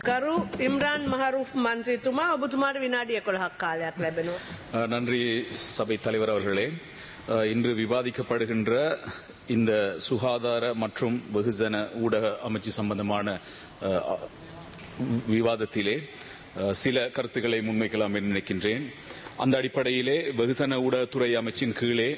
ගරු ඉම්රාන් මහරුෆ් මන්ත්‍රීතුමා ඔබතුමාට විනාඩි 11ක් කාලයක් ලැබෙනවා. அஹ், நன்றி சபை தலைவர் அவர்களே அஹ், இன்று விவாதிக்கப்படுகின்ற இந்த சுகாதார மற்றும் வெகுஜன ஊடக அமைச்சு சம்பந்தமான அஹ், அ- விவாதத்திலே அஹ், சில கருத்துக்களை முன்வைக்கலாம் என்று நினைக்கின்றேன் அந்த அடிப்படையிலே வெகுஜன ஊடகத்துறை அமைச்சின் கீழே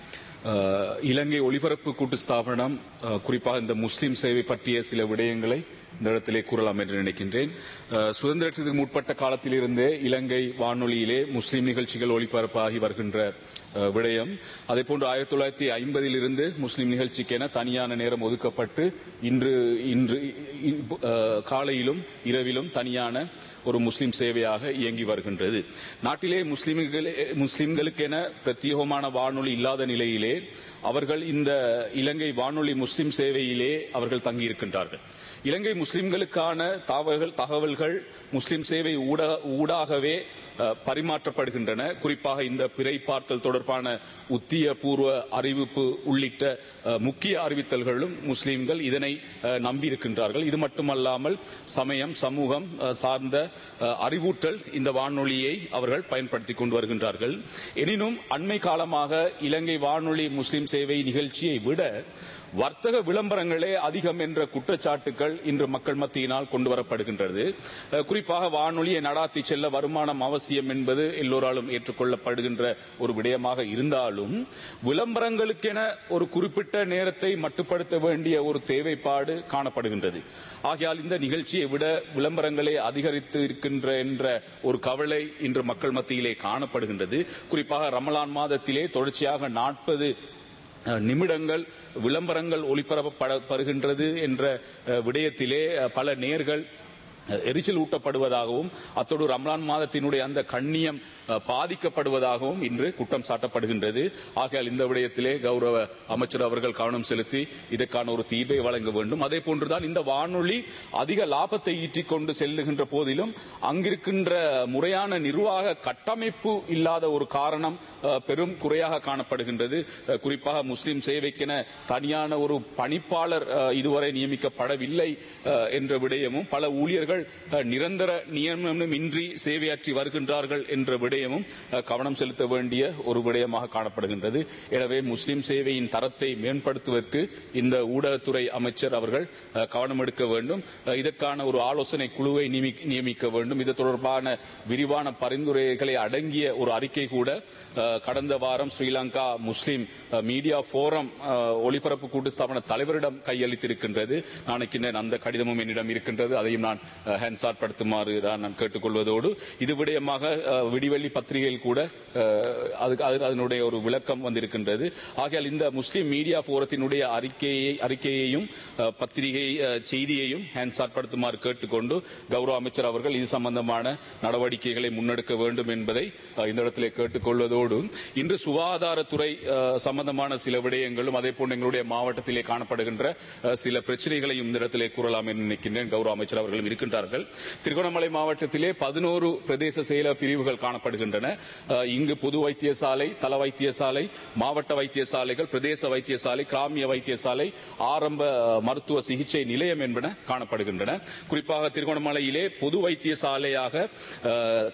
அஹ், இலங்கை ஒலிபரப்பு கூட்டு ஸ்தாபனம் அஹ், குறிப்பாக இந்த முஸ்லிம் சேவை பற்றிய சில விடயங்களை இந்த இடத்திலே கூறலாம் என்று நினைக்கின்றேன் அஹ், சுதந்திரத்துக்கு முற்பட்ட காலத்திலிருந்தே இலங்கை வானொலியிலே முஸ்லிம் நிகழ்ச்சிகள் ஒளிபரப்பாகி வருகின்ற அஹ், விடயம் அதே போன்று ஆயிரத்தி தொள்ளாயிரத்தி ஐம்பதில் இருந்து முஸ்லிம் நிகழ்ச்சிக்கென தனியான நேரம் ஒதுக்கப்பட்டு இன்று இன்று இ- அஹ், காலையிலும் இரவிலும் தனியான ஒரு முஸ்லிம் சேவையாக இயங்கி வருகின்றது நாட்டிலே முஸ்லிம்களே முஸ்லிம்களுக்கென பிரத்யேகமான வானொலி இல்லாத நிலையிலே அவர்கள் இந்த இலங்கை வானொலி முஸ்லிம் சேவையிலே அவர்கள் தங்கியிருக்கின்றார்கள் இலங்கை முஸ்லிம்களுக்கான தகவல்கள் தகவல்கள் முஸ்லிம் சேவை ஊடக ஊடாகவே அஹ், பரிமாற்றப்படுகின்றன குறிப்பாக இந்த பிறை பார்த்தல் தொடர்பான உத்திய பூர்வ அறிவிப்பு உள்ளிட்ட அஹ், முக்கிய அறிவித்தல்களும் முஸ்லிம்கள் இதனை அஹ், நம்பியிருக்கின்றார்கள் இது மட்டுமல்லாமல் சமயம் சமூகம் அஹ், சார்ந்த அஹ், அறிவூட்டல் இந்த வானொலியை அவர்கள் பயன்படுத்திக் கொண்டு வருகின்றார்கள் எனினும் அண்மை காலமாக இலங்கை வானொலி முஸ்லிம் சேவை நிகழ்ச்சியை விட வர்த்தக விளம்பரங்களே அதிகம் என்ற குற்றச்சாட்டுகள் இன்று மக்கள் மத்தியினால் கொண்டு வரப்படுகின்றது அஹ், குறிப்பாக வானொலியை நடாத்தி செல்ல வருமானம் அவசியம் என்பது எல்லோராலும் ஏற்றுக்கொள்ளப்படுகின்ற ஒரு விடயமாக இருந்தாலும் விளம்பரங்களுக்கென ஒரு குறிப்பிட்ட நேரத்தை மட்டுப்படுத்த வேண்டிய ஒரு தேவைப்பாடு காணப்படுகின்றது ஆகையால் இந்த நிகழ்ச்சியை விட விளம்பரங்களே அதிகரித்து இருக்கின்ற என்ற ஒரு கவலை இன்று மக்கள் மத்தியிலே காணப்படுகின்றது குறிப்பாக ரமலான் மாதத்திலே தொடர்ச்சியாக நாற்பது அஹ், நிமிடங்கள் விளம்பரங்கள் ஒளிபரப்பப்படுகின்றது என்ற அஹ், விடயத்திலே அஹ், பல நேர்கள் அஹ், எரிச்சல் ஊட்டப்படுவதாகவும் அத்தோடு ரம்லான் மாதத்தினுடைய அந்த கண்ணியம் அஹ், பாதிக்கப்படுவதாகவும் இன்று குற்றம் சாட்டப்படுகின்றது ஆகையால் இந்த விடயத்திலே கௌரவ அமைச்சர் அவர்கள் கவனம் செலுத்தி இதற்கான ஒரு தீர்வை வழங்க வேண்டும் அதே போன்றுதான் இந்த வானொலி அதிக லாபத்தை ஈட்டிக் கொண்டு செல்லுகின்ற போதிலும் அங்கிருக்கின்ற முறையான நிர்வாக கட்டமைப்பு இல்லாத ஒரு காரணம் அஹ், பெரும் குறையாக காணப்படுகின்றது அஹ், குறிப்பாக முஸ்லிம் சேவைக்கென தனியான ஒரு பணிப்பாளர் அஹ், இதுவரை நியமிக்கப்படவில்லை அஹ், என்ற விடயமும் பல ஊழியர்கள் அஹ், நிரந்தர நியமனமின்றி சேவையாற்றி வருகின்றார்கள் என்ற விடயமும் அஹ், கவனம் செலுத்த வேண்டிய ஒரு விடயமாக காணப்படுகின்றது எனவே முஸ்லிம் சேவையின் தரத்தை மேம்படுத்துவதற்கு இந்த ஊடகத்துறை அமைச்சர் அவர்கள் அஹ், கவனம் எடுக்க வேண்டும் அஹ், இதற்கான ஒரு ஆலோசனை குழுவை நியமி- நியமிக்க வேண்டும் இது தொடர்பான விரிவான பரிந்துரைகளை அடங்கிய ஒரு அறிக்கை கூட அஹ், கடந்த வாரம் ஸ்ரீலங்கா முஸ்லிம் அஹ், மீடியா போரம் அஹ், ஒலிபரப்பு கூட்டு ஸ்தாபன தலைவரிடம் கையளித்திருக்கின்றது நான் நினைக்கின்றேன் அந்த கடிதமும் என்னிடம் இருக்கின்றது அதையும் நான் அஹ், ஹேண்ட்சாட் படுத்துமாறு தான் நான் கேட்டுக்கொள்வதோடு இது விடயமாக அஹ், விடிவெள்ளி பத்திரிகையில் கூட அஹ், அதுக்கு அது அதனுடைய ஒரு விளக்கம் வந்திருக்கின்றது ஆகையால் இந்த முஸ்லிம் மீடியா போரத்தினுடைய அறிக்கையை அறிக்கையையும் அஹ், பத்திரிகை அஹ், செய்தியையும் ஹேண்ட்சாட் படுத்துமாறு கேட்டுக்கொண்டு கௌரவ அமைச்சர் அவர்கள் இது சம்பந்தமான நடவடிக்கைகளை முன்னெடுக்க வேண்டும் என்பதை அஹ், இந்த இடத்திலே கேட்டுக்கொள்வதோடு இன்று சுகாதாரத்துறை அஹ், சம்பந்தமான சில விடயங்களும் அதே போன்று எங்களுடைய மாவட்டத்திலே காணப்படுகின்ற அஹ், சில பிரச்சனைகளையும் இந்த இடத்திலே கூறலாம் என்று நினைக்கின்றேன் கௌரவ அமைச்சர் அவர்களும் இருக்கின்றார்கள் திருகோணமலை மாவட்டத்திலே பதினோரு பிரதேச செயல பிரிவுகள் காணப்படுகின்றன அஹ், இங்கு பொது வைத்தியசாலை தள வைத்தியசாலை மாவட்ட வைத்தியசாலைகள் பிரதேச வைத்தியசாலை கிராமிய வைத்தியசாலை ஆரம்ப அஹ், மருத்துவ சிகிச்சை நிலையம் என்பன காணப்படுகின்றன குறிப்பாக திருகோணமலையிலே பொது வைத்தியசாலையாக அஹ்,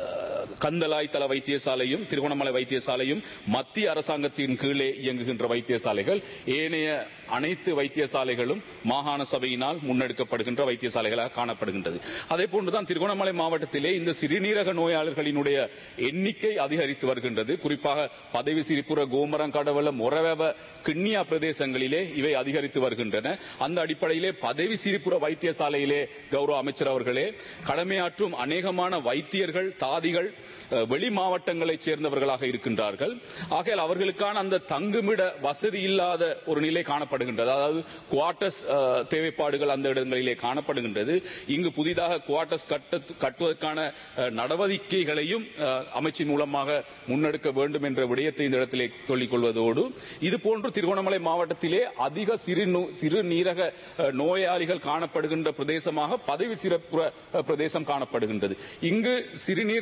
கந்தலாய் தள வைத்தியசாலையும் திருகோணமலை வைத்தியசாலையும் மத்திய அரசாங்கத்தின் கீழே இயங்குகின்ற வைத்தியசாலைகள் ஏனைய அனைத்து வைத்தியசாலைகளும் மாகாண சபையினால் முன்னெடுக்கப்படுகின்ற வைத்தியசாலைகளாக காணப்படுகின்றது அதே போன்றுதான் திருகோணமலை மாவட்டத்திலே இந்த சிறுநீரக நோயாளர்களினுடைய எண்ணிக்கை அதிகரித்து வருகின்றது குறிப்பாக பதவி சிரிப்புற கோமரம் கடவள மொரவ கிண்ணியா பிரதேசங்களிலே இவை அதிகரித்து வருகின்றன அந்த அடிப்படையிலே பதவி சிரிப்புற வைத்தியசாலையிலே கௌரவ அமைச்சர் அவர்களே கடமையாற்றும் அநேகமான வைத்தியர்கள் தாதிகள் அஹ், வெளி மாவட்டங்களைச் சேர்ந்தவர்களாக இருக்கின்றார்கள் ஆகையால் அவர்களுக்கான அந்த தங்குமிட வசதி இல்லாத ஒரு நிலை காணப்படுகின்றது அதாவது குவார்டர்ஸ் தேவைப்பாடுகள் அந்த இடங்களிலே காணப்படுகின்றது இங்கு புதிதாக குவார்டர்ஸ் கட்ட கட்டுவதற்கான அஹ், நடவடிக்கைகளையும் அஹ், அமைச்சின் மூலமாக முன்னெடுக்க வேண்டும் என்ற விடயத்தை இந்த இடத்திலே சொல்லிக் கொள்வதோடு இது போன்று திருகோணமலை மாவட்டத்திலே அதிக சிறு நோ- சிறுநீரக அஹ், நோயாளிகள் காணப்படுகின்ற பிரதேசமாக பதவி சிறப்புற அஹ், பிரதேசம் காணப்படுகின்றது இங்கு சிறுநீரக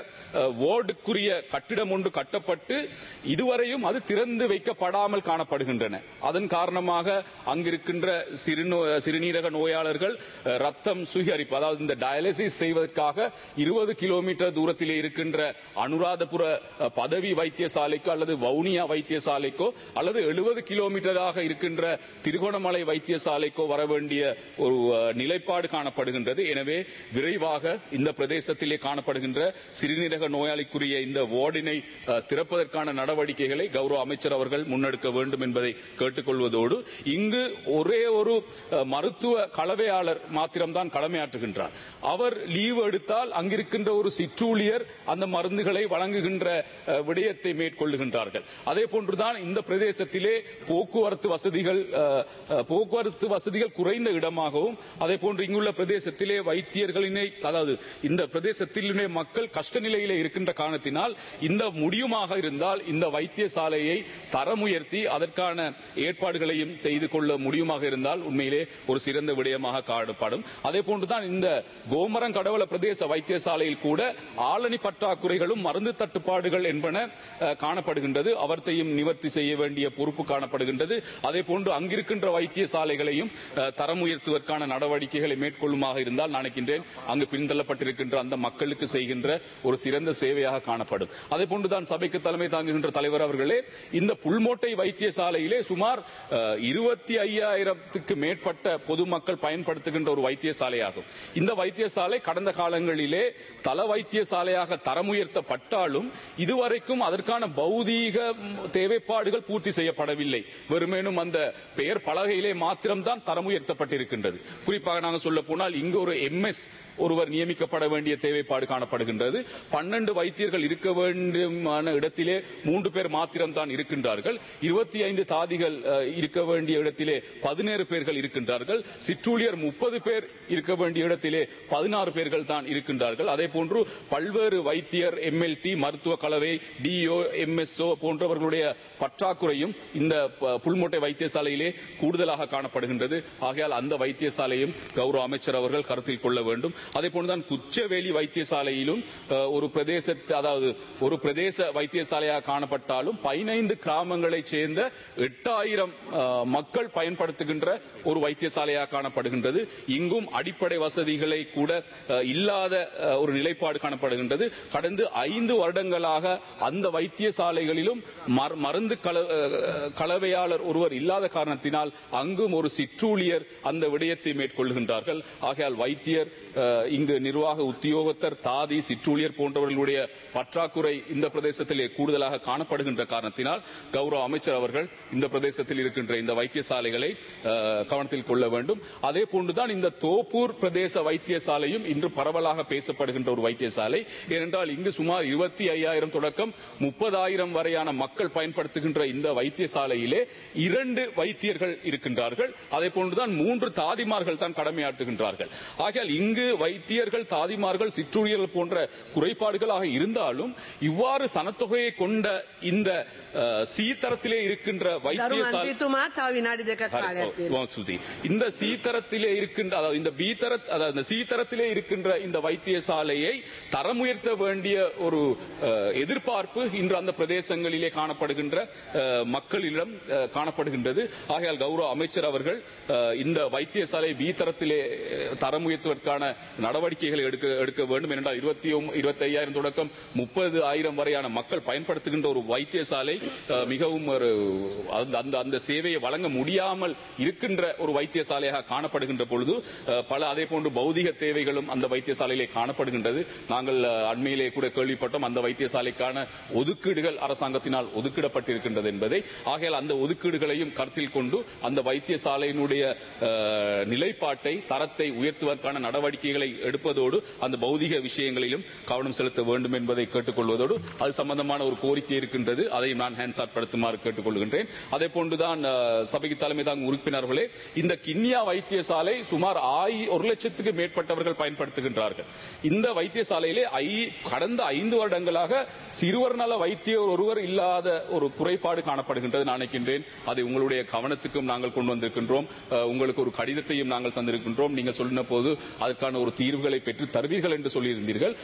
அஹ், வார்டுக்குரிய கட்டிடம் ஒன்று கட்டப்பட்டு இதுவரையும் அது திறந்து வைக்கப்படாமல் காணப்படுகின்றன அதன் காரணமாக அங்கிருக்கின்ற சிறுநோ சிறுநீரக நோயாளர்கள் அஹ், ரத்தம் சுகரிப்பு அதாவது இந்த டயாலிசிஸ் செய்வதற்காக இருபது கிலோமீட்டர் தூரத்திலே இருக்கின்ற அனுராதபுர அஹ், பதவி வைத்தியசாலைக்கோ அல்லது வவுனியா வைத்தியசாலைக்கோ அல்லது எழுபது கிலோமீட்டராக இருக்கின்ற திருகோணமலை வைத்தியசாலைக்கோ வர வேண்டிய ஒரு அஹ், நிலைப்பாடு காணப்படுகின்றது எனவே விரைவாக இந்த பிரதேசத்திலே காணப்படுகின்ற சிறுநீரக நோயாளிக்குரிய இந்த வார்டினை அஹ், திறப்பதற்கான நடவடிக்கைகளை கௌரவ அமைச்சர் அவர்கள் முன்னெடுக்க வேண்டும் என்பதை கேட்டுக்கொள்வதோடு இங்கு ஒரே ஒரு அஹ், மருத்துவ கலவையாளர் மாத்திரம்தான் கடமையாற்றுகின்றார் அவர் லீவு எடுத்தால் அங்கிருக்கின்ற ஒரு சிற்றூழியர் அந்த மருந்துகளை வழங்குகின்ற அஹ், விடயத்தை மேற்கொள்ளுகின்றார்கள் அதே போன்றுதான் இந்த பிரதேசத்திலே போக்குவரத்து வசதிகள் அஹ், அஹ், போக்குவரத்து வசதிகள் குறைந்த இடமாகவும் அதே போன்று இங்குள்ள பிரதேசத்திலே வைத்தியர்களினை அதாவது இந்த பிரதேசத்திலே மக்கள் கஷ்ட நிலையிலே இருக்கின்ற காரணத்தினால் இந்த முடியுமாக இருந்தால் இந்த வைத்தியசாலையை தரம் உயர்த்தி அதற்கான ஏற்பாடுகளையும் செய்து கொள்ள முடியுமாக இருந்தால் உண்மையிலே ஒரு சிறந்த விடயமாக காணப்படும் அதே போன்றுதான் இந்த கோமரம் கடவள பிரதேச வைத்தியசாலையில் கூட ஆளணி பற்றாக்குறைகளும் மருந்து தட்டுப்பாடுகள் என்பன அஹ், காணப்படுகின்றது அவற்றையும் நிவர்த்தி செய்ய வேண்டிய பொறுப்பு காணப்படுகின்றது அதே போன்று அங்கிருக்கின்ற வைத்தியசாலைகளையும் அஹ், தரம் உயர்த்துவதற்கான நடவடிக்கைகளை மேற்கொள்ளுமாக இருந்தால் நினைக்கின்றேன் அங்கு பின்தள்ளப்பட்டிருக்கின்ற அந்த மக்களுக்கு செய்கின்ற ஒரு சிறந்த சேவையாக காணப்படும் அதே போன்றுதான் சபைக்கு தலைமை தாங்குகின்ற தலைவர் அவர்களே இந்த புல்மோட்டை வைத்தியசாலையிலே சுமார் இருபத்தி ஐயாயிரத்துக்கு மேற்பட்ட பொதுமக்கள் பயன்படுத்துகின்ற ஒரு வைத்தியசாலையாகும் இந்த வைத்தியசாலை கடந்த காலங்களிலே தல வைத்தியசாலையாக தரம் உயர்த்தப்பட்டாலும் இதுவரைக்கும் அதற்கான பௌதீக ம், தேவைப்பாடுகள் பூர்த்தி செய்யப்படவில்லை வெறுமேனும் அந்த பெயர் பலகையிலே மாத்திரம்தான் தரம் உயர்த்தப்பட்டிருக்கின்றது குறிப்பாக நாங்கள் சொல்ல போனால் இங்கு ஒரு எம்எஸ் ஒருவர் நியமிக்கப்பட வேண்டிய தேவைப்பாடு காணப்படுகின்றது பன்னெண்டு வைத்தியர்கள் இருக்க வேண்டுமான இடத்திலே மூன்று பேர் மாத்திரம்தான் இருக்கின்றார்கள் இருபத்தி ஐந்து தாதிகள் அஹ், இருக்க வேண்டிய இடத்திலே பதினேழு பேர்கள் இருக்கின்றார்கள் சிற்றூழியர் முப்பது பேர் இருக்க வேண்டிய இடத்திலே பதினாறு பேர்கள் தான் இருக்கின்றார்கள் அதே போன்று பல்வேறு வைத்தியர் எம்எல்டி மருத்துவ கலவை டிஓ எம்எஸ்ஓ போன்றவர்களுடைய பற்றாக்குறையும் இந்த ப- புல்மோட்டை வைத்தியசாலையிலே கூடுதலாக காணப்படுகின்றது ஆகையால் அந்த வைத்தியசாலையும் கௌரவ அமைச்சர் அவர்கள் கருத்தில் கொள்ள வேண்டும் அதே போன்றுதான் குச்சவேலி வைத்தியசாலையிலும் அஹ், ஒரு பிரதேச அதாவது ஒரு பிரதேச வைத்தியசாலையாக காணப்பட்டாலும் பதினைந்து கிராமங்களைச் சேர்ந்த எட்டாயிரம் மக்கள் பயன்படுத்துகின்ற ஒரு வைத்தியசாலையாக காணப்படுகின்றது இங்கும் அடிப்படை வசதிகளை கூட அஹ், இல்லாத அஹ், ஒரு நிலைப்பாடு காணப்படுகின்றது கடந்த ஐந்து வருடங்களாக அந்த வைத்தியசாலைகளிலும் மர- மருந்து கல- அஹ், கலவையாளர் ஒருவர் இல்லாத காரணத்தினால் அங்கும் ஒரு சிற்றூழியர் அந்த விடயத்தை மேற்கொள்கின்றார்கள் ஆகையால் வைத்தியர் அஹ், இங்கு நிர்வாக உத்தியோகத்தர் தாதி சிற்றூழியர் போன்றவர்களுடைய பற்றாக்குறை இந்த பிரதேசத்திலே கூடுதலாக காணப்படுகின்ற காரணத்தினால் கௌரவ அமைச்சர் அவர்கள் இந்த பிரதேசத்தில் இருக்கின்ற இந்த வைத்தியசாலைகளை அஹ், கவனத்தில் கொள்ள வேண்டும் அதே போன்றுதான் இந்த தோப்பூர் பிரதேச வைத்தியசாலையும் இன்று பரவலாக பேசப்படுகின்ற ஒரு வைத்தியசாலை ஏனென்றால் இங்கு சுமார் இருபத்தி ஐயாயிரம் தொடக்கம் முப்பதாயிரம் வரையான மக்கள் பயன்படுத்துகின்ற இந்த வைத்தியசாலையிலே இரண்டு வைத்தியர்கள் இருக்கின்றார்கள் அதே போன்றுதான் மூன்று தாதிமார்கள் தான் கடமையாற்றுகின்றார்கள் ஆகையால் இங்கு வைத்தியர்கள் தாதிமார்கள் சிற்றூழியர்கள் போன்ற குறைபாடுகளாக இருந்தாலும் இவ்வாறு சனத்தொகையை கொண்ட இந்த அஹ், சீத்தரத்திலே இருக்கின்ற ගරු வைத்தியசாலை මන්ත්‍රීතුමා තව විනාඩි දෙකක් ஹரி, කාලයක් ஓ, තියෙනවා. ஓ, ஸ்ருதி. இந்த சீத்தரத்திலே இருக்கின்ற அதாவது இந்த பீத்தர அதாவது இந்த சீத்தரத்திலே இருக்கின்ற இந்த வைத்தியசாலையை தரம் உயர்த்த வேண்டிய ஒரு அஹ், எதிர்பார்ப்பு இன்று அந்த பிரதேசங்களிலே காணப்படுகின்ற அஹ், மக்களிடம் அஹ், காணப்படுகின்றது ஆகையால் கௌரவ அமைச்சர் அவர்கள் அஹ், இந்த வைத்தியசாலை பீத்தரத்திலே அஹ், தரம் உயர்த்துவதற்கான நடவடிக்கைகளை எடுக்க எடுக்க வேண்டும் என்றால் இருபத்தி இருபத்தி ஐயாயிரம் தொடக்கம் முப்பது ஆயிரம் வரையான மக்கள் பயன்படுத்துகின்ற ஒரு வைத்தியசாலை அஹ், மிகவும் ஒரு அந்த அந்த அந்த சேவையை வழங்க முடியாமல் இருக்கின்ற ஒரு வைத்தியசாலையாக காணப்படுகின்ற பொழுது அஹ், பல அதே போன்று பௌதிக தேவைகளும் அந்த வைத்தியசாலையிலே காணப்படுகின்றது நாங்கள் அஹ், அண்மையிலே கூட கேள்விப்பட்டோம் அந்த வைத்தியசாலைக்கான ஒதுக்கீடுகள் அரசாங்கத்தினால் ஒதுக்கிடப்பட்டிருக்கின்றது என்பதை ஆகையால் அந்த ஒதுக்கீடுகளையும் கருத்தில் கொண்டு அந்த வைத்தியசாலையினுடைய அஹ், நிலைப்பாட்டை தரத்தை உயர்த்துவதற்கான நடவடிக்கைகளை எடுப்பதோடு அந்த பௌதிக விஷயங்களிலும் கவனம் செலுத்த வேண்டும் என்பதை கேட்டுக்கொள்வதோடு அது சம்பந்தமான ஒரு கோரிக்கை இருக்கின்றது அதை நான் ஹேண்ட்ஸ் படுத்துமாறு கேட்டுக்கொள்கின்றேன் அதே போன்றுதான் அஹ், சபைக்கு தலைமை தாங்கும் உறுப்பினர்களே இந்த கிண்ணியா வைத்தியசாலை சுமார் ஆயி ஒரு லட்சத்துக்கு மேற்பட்டவர்கள் பயன்படுத்துகின்றார்கள் இந்த வைத்தியசாலையிலே ஐ- கடந்த ஐந்து வருடங்களாக சிறுவர் நல வைத்தியர் ஒருவர் இல்லாத ஒரு குறைபாடு காணப்படுகின்றது நான் நினைக்கின்றேன் அதை உங்களுடைய கவனத்துக்கும் நாங்கள் கொண்டு வந்திருக்கின்றோம் அஹ், உங்களுக்கு ஒரு கடிதத்தையும் நாங்கள் தந்திருக்கின்றோம் நீங்கள் சொன்ன போது அதற்கான ஒரு தீர்வுகளை பெற்று தருவீர்கள் என்று சொல்லியிருந்தீர்கள் உண்மையிலே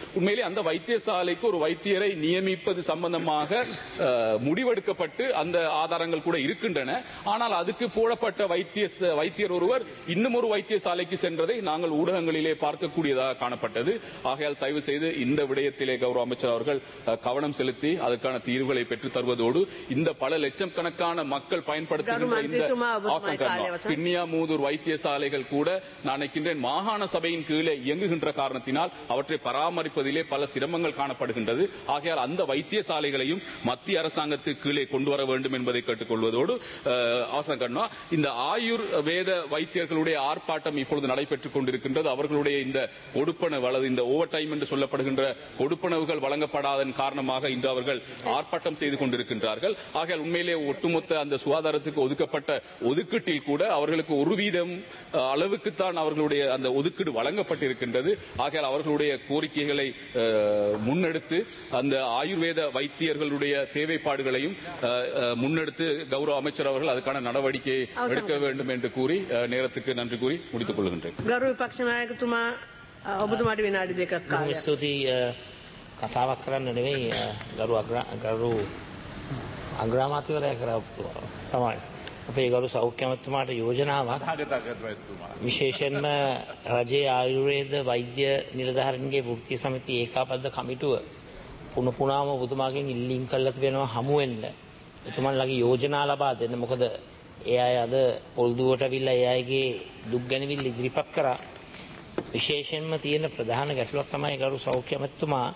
அந்த வைத்தியசாலைக்கு ஒரு வைத்தியரை நியமிப்பது சம்பந்தமாக அஹ், முடிவெடுக்கப்பட்டு அந்த ஆதாரங்கள் கூட இருக்கின்றன ஆனால் அதுக்கு போடப்பட்ட வைத்திய வைத்தியர் ஒருவர் இன்னும் ஒரு வைத்தியசாலைக்கு சென்றதை நாங்கள் ஊடகங்களிலே பார்க்கக்கூடியதாக காணப்பட்டது ஆகையால் தயவு செய்து இந்த விடயத்திலே கௌரவ அமைச்சர் அவர்கள் அஹ், கவனம் செலுத்தி அதற்கான தீர்வுகளை பெற்றுத் தருவதோடு இந்த பல லட்சம் கணக்கான மக்கள் பயன்படுத்துகின்ற இந்த கருமாந்திரித்துமா, ඔබතුමායි ஆசங்கர்மா, කාලය අවසන්. பின்னியாமூதூர் வைத்தியசாலைகள் கூட நான் நினைக்கின்றேன் மாகாண சபையின் கீழே இயங்குகின்ற காரணத்தினால் அவற்றை பராமரிப்பதிலே பல சிரமங்கள் காணப்படுகின்றது ஆகையால் அந்த வைத்தியசாலைகளையும் மத்திய அரசாங்கத்துக்கு கீழே கொண்டு வர வேண்டும் என்பதை கேட்டுக்கொள்வதோடு அஹ், அவசரம் கண்ணா இந்த ஆயுர் வேத வைத்தியர்களுடைய ஆர்ப்பாட்டம் இப்பொழுது நடைபெற்றுக் கொண்டிருக்கின்றது அவர்களுடைய இந்த கொடுப்பனவு அல்லது இந்த ஓவர் டைம் என்று சொல்லப்படுகின்ற கொடுப்பனவுகள் வழங்கப்படாதன் காரணமாக இன்று அவர்கள் ஆர்ப்பாட்டம் செய்து கொண்டிருக்கின்றார்கள் ஆகையால் உண்மையிலே ஒட்டுமொத்த அந்த சுகாதாரத்துக்கு ஒதுக்கப்பட்ட ஒதுக்கீட்டில் கூட அவர்களுக்கு ஒரு வீதம் அஹ், அளவுக்குத்தான் அவர்களுடைய அந்த ஒதுக்கீடு வழங்கப்பட்டிருக்கின்றது ஆகையால் அவர்களுடைய கோரிக்கைகளை அஹ், முன்னெடுத்து அந்த ஆயுர்வேத வைத்தியர்களுடைய தேவைப்பாடுகளையும் அஹ், அஹ், முன்னெடுத்து கௌரவ அமைச்சர் அவர்கள் அதுக்கான நடவடிக்கையை எடுக்க வேண்டும் என்று கூறி அஹ், நேரத்துக்கு நன்றி கூறி முடித்துக் கொள்கின்றேன் ගරු විපක්ෂ නායකතුමා අ, ඔබතුමාට විනාඩි දෙකක් බොහොම කාලයක්. ස්තුතියි අ, කතාවක් කරන්න නෙවෙයි අ, ගරු අග්‍රා- ගරු අග්‍රාමාත්‍යවරයා කරපුතුවා සමයි. අපේ ගරු සෞඛ්‍ය ඇමතුමාට යෝජනාවක් විශේෂයෙන්ම රජයේ ආයුර්වේද වෛද්‍ය නිලධාරීන්ගේ වෘත්තීය සමිති ඒකාබද්ධ කමිටුව පුන පුනාම ඔබතුමාගෙන් ඉල්ලීම් කළා තිබෙනවා හමු වෙන්න. එතුමන්ලගේ යෝජනා ලබා දෙන්න. මොකද ඒ අය අද පොල්දුවට ඇවිල්ලා ඒ අයගේ දුක් ගැනවිල්ල ඉදිරිපත් කරා. විශේෂයෙන්ම තියෙන ප්‍රධාන ගැටලුවක් තමයි ගරු සෞඛ්‍ය ඇමතුමා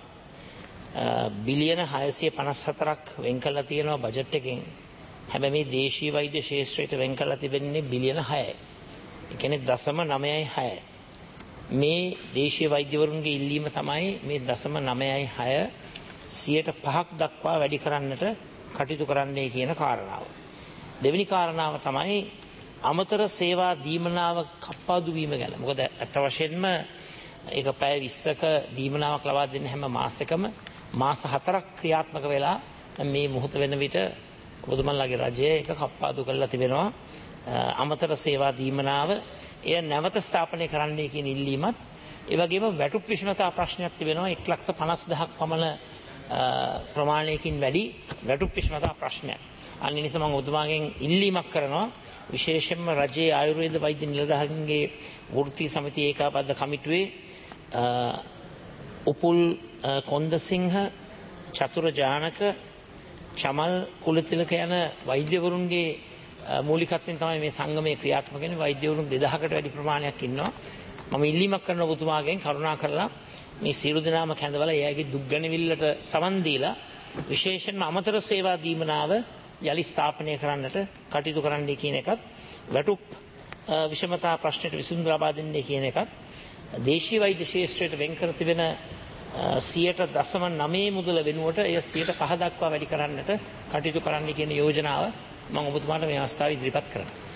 බිලියන 654ක් වෙන් කරලා තියෙනවා බජට් එකෙන්. හැබැයි මේ දේශීය වෛද්‍ය ශාස්ත්‍රයට වෙන් කරලා තිබෙන්නේ බිලියන 6යි. ඒ කියන්නේ දශම 9යි 6යි. මේ දේශීය වෛද්‍යවරුන්ගේ ඉල්ලීම තමයි මේ දශම 9යි 6 105ක් දක්වා වැඩි කරන්නට කටයුතු කරන්නයි කියන කාරණාව. දෙවෙනි කාරණාව තමයි අමතර සේවා දීමනාව කප්පාදු වීම ගැන. මොකද ඇත්ත වශයෙන්ම ඒක පැය 20ක දීමනාවක් ලබා දෙන්න හැම මාසෙකම මාස 4ක් ක්‍රියාත්මක වෙලා දැන් මේ මොහොත වෙන විට ඔබතුමන්ලාගේ රජය ඒක කප්පාදු කරලා තිබෙනවා. අ, අමතර සේවා දීමනාව එය නැවත ස්ථාපනය කරන්නයි කියන ඉල්ලීමත් ඒ වගේම වැටුප් විෂමතා ප්‍රශ්නයක් තිබෙනවා 1,50,000ක් පමණ අ, ප්‍රමාණයකින් වැඩි වැටුප් විෂමතා ප්‍රශ්නයක්. අන්න ඒ නිසා මම ඔබතුමාගෙන් ඉල්ලීමක් කරනවා විශේෂයෙන්ම රජයේ ආයුර්වේද වෛද්‍ය නිලධාරීන්ගේ වෘත්තීය සමිතිය ඒකාබද්ධ කමිටුවේ අ, උපුල් අ, කොන්දසිංහ චතුර ජානක චමල් කුලතිලක යන වෛද්‍යවරුන්ගේ අ, මූලිකත්වයෙන් තමයි මේ සංගමයේ ක්‍රියාත්මක වෙන්නේ වෛද්‍යවරුන් 2000කට වැඩි ප්‍රමාණයක් ඉන්නවා මම ඉල්ලීමක් කරන ඔබතුමාගෙන් කරුණා කරලා මේ සියලු දෙනාම කැඳවලා එයාගේ දුක් ගැනවිල්ලට සවන් දීලා විශේෂයෙන්ම අමතර සේවා දීමනාව යලි ස්ථාපනය කරන්නට කටයුතු කරන්නයි කියන එකත් වැටුප් අ, විෂමතා ප්‍රශ්නයට විසඳුම් ලබා දෙන්නේ කියන එකත් දේශීය වෛද්‍ය ශාස්ත්‍රයට වෙන් කර තිබෙන සියයට දසම නමේ මුදල වෙනුවට එය සියයට පහ දක්වා වැඩි කරන්නට කටයුතු කරන්න කියන යෝජනාව මම ඔබතුමාට මේ අවස්ථාව ඉදිරිපත් කරනවා.